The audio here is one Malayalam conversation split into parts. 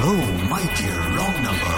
Hello, my dear wrong number.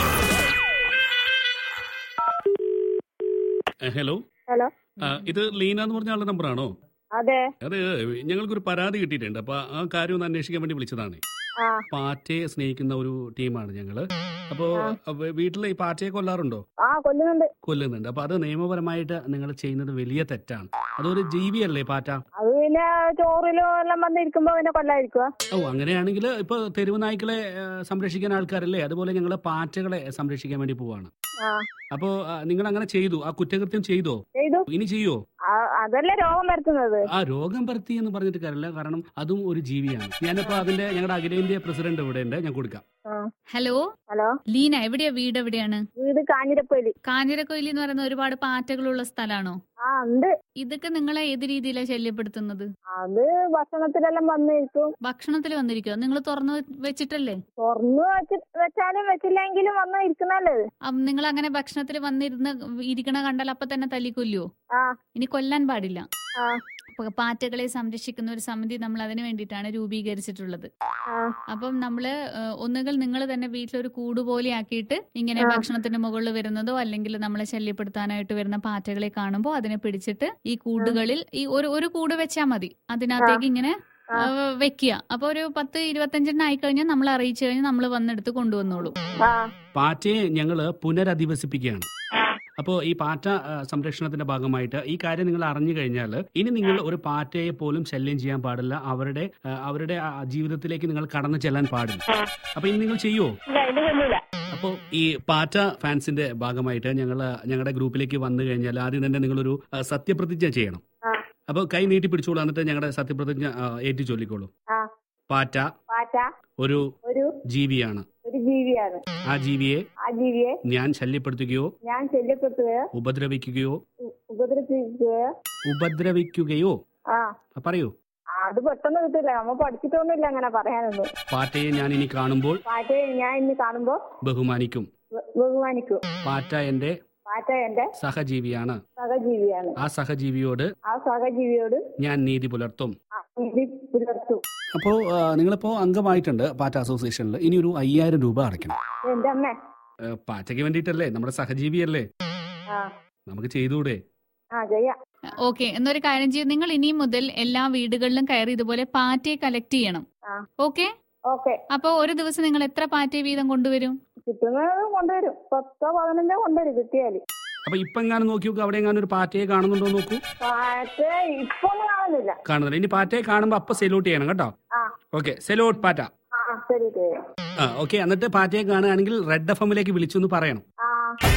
Hello hello ആ, ഇത് ലീന എന്ന് പറഞ്ഞ ആളുടെ നമ്പറാണോ അതെ അത് ഞങ്ങൾക്കൊരു പരാതി കിട്ടിയിട്ടുണ്ട് അപ്പൊ ആ കാര്യം ഒന്ന് അന്വേഷിക്കാൻ വേണ്ടി വിളിച്ചതാണ് ആ പാറ്റയെ സ്നേഹിക്കുന്ന ഒരു ടീമാണ് ഞങ്ങള് അപ്പോ അപ്പൊ വീട്ടിൽ ഈ പാറ്റയെ കൊല്ലാറുണ്ടോ ആ കൊല്ലുന്നുണ്ട് കൊല്ലുന്നുണ്ട് അപ്പൊ അത് നിയമപരമായിട്ട് നിങ്ങൾ ചെയ്യുന്നത് വലിയ തെറ്റാണ് അതൊരു ജീവിയല്ലേ പാറ്റ അത് പിന്നെ ചോറിലോ എല്ലാം വന്നിരിക്കുമ്പോ പിന്നെ കൊല്ലായിരിക്കുക ഓ അങ്ങനെയാണെങ്കിൽ ഇപ്പൊ തെരുവ് നായ്ക്കളെ ആ, സംരക്ഷിക്കാൻ ആൾക്കാരല്ലേ അതുപോലെ ഞങ്ങൾ പാറ്റകളെ സംരക്ഷിക്കാൻ വേണ്ടി പോവാണ് ആ അപ്പോ ആ, നിങ്ങൾ അങ്ങനെ ചെയ്തു ആ കുറ്റകൃത്യം ചെയ്തോ ചെയ്തു ഇനി ചെയ്യോ ആ, അതല്ലേ രോഗം വരുത്തുന്നത് ആ രോഗം പരത്തി എന്ന് പറഞ്ഞിട്ട് കാര്യമില്ല കാരണം അതും ഒരു ജീവിയാണ് ഞാനിപ്പോ അതിന്റെ ഞങ്ങളുടെ അഖിലേന്ത്യാ പ്രസിഡന്റ് ഇവിടെ ഉണ്ട് ഞാൻ കൊടുക്കാം ആ. ഹലോ ഹലോ ലീന എവിടെയാ വീട് എവിടെയാണ് വീട് കാഞ്ഞിരപ്പള്ളി കാഞ്ഞിരക്കൊയിലി എന്ന് പറയുന്ന ഒരുപാട് പാറ്റകളുള്ള സ്ഥലമാണോ ആ ഉണ്ട് ഇതൊക്കെ നിങ്ങളെ ഏത് രീതിയിലാണ് ശല്യപ്പെടുത്തുന്നത് അത് ഭക്ഷണത്തിലെല്ലാം വന്നിരിക്കും ഭക്ഷണത്തിൽ വന്നിരിക്കുക നിങ്ങൾ തുറന്നു വെച്ചിട്ടല്ലേ തുറന്നു വെച്ച് വെച്ചാലും വെച്ചില്ലെങ്കിലും വന്ന് ഇരിക്കുന്നല്ലത് നിങ്ങൾ അങ്ങനെ ഭക്ഷണത്തിൽ വന്നിരുന്ന് ഇരിക്കണ കണ്ടാൽ അപ്പൊ തന്നെ തല്ലിക്കൊല്ലുവോ ആ ഇനി കൊല്ലാൻ പാടില്ല ആ അപ്പൊ പാറ്റകളെ സംരക്ഷിക്കുന്ന ഒരു സമിതി നമ്മൾ അതിന് വേണ്ടിയിട്ടാണ് രൂപീകരിച്ചിട്ടുള്ളത് ആ അപ്പം നമ്മള് ഏഹ്, ഒന്നുകിൽ നിങ്ങൾ തന്നെ വീട്ടിലൊരു കൂട് പോലെ ആക്കിയിട്ട് ഇങ്ങനെ ആ. ഭക്ഷണത്തിന്റെ മുകളിൽ വരുന്നതോ അല്ലെങ്കിൽ നമ്മളെ ശല്യപ്പെടുത്താനായിട്ട് വരുന്ന പാറ്റകളെ കാണുമ്പോൾ അതിനെ പിടിച്ചിട്ട് ഈ കൂടുകളിൽ ഈ ഒരു ഒരു കൂട് വെച്ചാൽ മതി അതിനകത്തേക്ക് ഇങ്ങനെ ആ. ഏഹ്, വെക്കുക അപ്പൊ ഒരു പത്ത് ഇരുപത്തഞ്ചെണ്ണം ആയിക്കഴിഞ്ഞാൽ നമ്മൾ അറിയിച്ചു കഴിഞ്ഞാൽ നമ്മൾ വന്നെടുത്ത് കൊണ്ടുവന്നോളൂ ആ പാറ്റയെ ഞങ്ങൾ പുനരധിവസിപ്പിക്കുകയാണ് അപ്പോൾ ഈ പാറ്റ ആ, സംരക്ഷണത്തിന്റെ ഭാഗമായിട്ട് ഈ കാര്യം നിങ്ങൾ അറിഞ്ഞു കഴിഞ്ഞാൽ ഇനി നിങ്ങൾ ഒരു പാറ്റയെ പോലും ശല്യം ചെയ്യാൻ പാടില്ല അവരുടെ ആ, അവരുടെ ആ ജീവിതത്തിലേക്ക് നിങ്ങൾ കടന്നു ചെല്ലാൻ പാടില്ല അപ്പൊ ഇനി നിങ്ങൾ ചെയ്യുവോ ഇല്ല ഇത് കൊല്ലില്ല അപ്പോൾ ഈ പാറ്റ ഫാൻസിന്റെ ഭാഗമായിട്ട് ഞങ്ങൾ ഞങ്ങളുടെ ഗ്രൂപ്പിലേക്ക് വന്നു കഴിഞ്ഞാൽ ആദ്യം തന്നെ നിങ്ങളൊരു ആ, സത്യപ്രതിജ്ഞ ചെയ്യണം ആ അപ്പോൾ കൈ നീട്ടി പിടിച്ചോളൂ എന്നിട്ട് ഞങ്ങളുടെ സത്യപ്രതിജ്ഞ ആ, ഏറ്റു ചൊല്ലിക്കോളൂ ആ പാറ്റ പാറ്റ ഒരു ഒരു ജീവിയാണ് ഒരു ജീവിയാണ് ആ ജീവിയെ ആ ജീവിയെ ഞാൻ ശല്യപ്പെടുത്തുകയോ ഞാൻ ശല്യപ്പെടുത്തുകയോ ഉപദ്രവിക്കുകയോ ഉ- ഉപദ്രവിക്കുകയോ ഉപദ്രവിക്കുകയോ ആ ആ, പറയൂ അത് പെട്ടെന്ന് കിട്ടില്ല നമ്മ പഠിച്ചിട്ടൊന്നുമില്ല അങ്ങനെ പറയാനൊന്നും പാറ്റയെ ഞാൻ ഇനി കാണുമ്പോൾ പാറ്റയെ ഞാൻ ഇന്ന് കാണുമ്പോ ബഹുമാനിക്കും ബ- ബഹുമാനിക്കും പാറ്റ എന്റെ പാറ്റ എന്റെ സഹജീവിയാണ് സഹജീവിയാണ് ആ സഹജീവിയോട് ആ സഹജീവിയോട് ഞാൻ നീതി പുലർത്തും ആ നീതി പുലർത്തും അപ്പോൾ നിങ്ങളിപ്പോ അംഗമായിട്ടുണ്ട് പാറ്റ അസോസിയേഷനിൽ ഇനി ഒരു അയ്യായിരം രൂപ അടയ്ക്കണം എന്റെ അമ്മ ഏ, പാറ്റയ്ക്ക് വേണ്ടിയിട്ടല്ലേ നമ്മുടെ സഹജീവിയല്ലേ ആ നമുക്ക് ചെയ്തുകൂടെ ആ ചെയ്യാം ഓക്കെ എന്നൊരു കാര്യം ചെയ്യും നിങ്ങൾ ഇനി മുതൽ എല്ലാ വീടുകളിലും കയറി ഇതുപോലെ പാറ്റയെ കളക്ട് ചെയ്യണം ആ ഓക്കെ ഓക്കെ അപ്പൊ ഒരു ദിവസം നിങ്ങൾ എത്ര പാറ്റയെ വീതം കൊണ്ടുവരും കിട്ടുന്നത് കൊണ്ടുവരും പത്തോ പതിനഞ്ചോ കൊണ്ടുവരും കിട്ടിയാല് അപ്പൊ ഇപ്പൊ എങ്ങാനും നോക്കി നോക്കൂ അവിടെ എങ്ങാനും ഒരു പാറ്റയെ കാണുന്നുണ്ടോ എന്ന് നോക്കൂ പാറ്റ ഇപ്പൊ ഒന്നും കാണുന്നില്ല കാണുന്നില്ല ഇനി പാറ്റയെ കാണുമ്പോ അപ്പൊ സെലൂട്ട് ചെയ്യണം കേട്ടോ ആ ഓക്കെ സെലൂട്ട് പാറ്റ ആ ആ, ശരി ശരി ആ ഓക്കെ എന്നിട്ട് പാറ്റയെ കാണുകയാണെങ്കിൽ റെഡ് എഫ് എമ്മിലേക്ക് വിളിച്ചു എന്ന് പറയണം ആ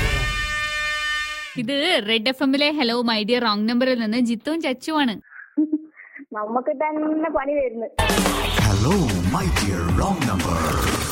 ഇത് റെഡ് എഫ് എമ്മിലെ ഹലോ മൈ ഡിയർ റോങ് നമ്പറിൽ നിന്ന് ജിത്തുവും ചച്ചുവാണ് നമുക്ക് തന്നെ പണി വരുന്നു Hello, my dear wrong number.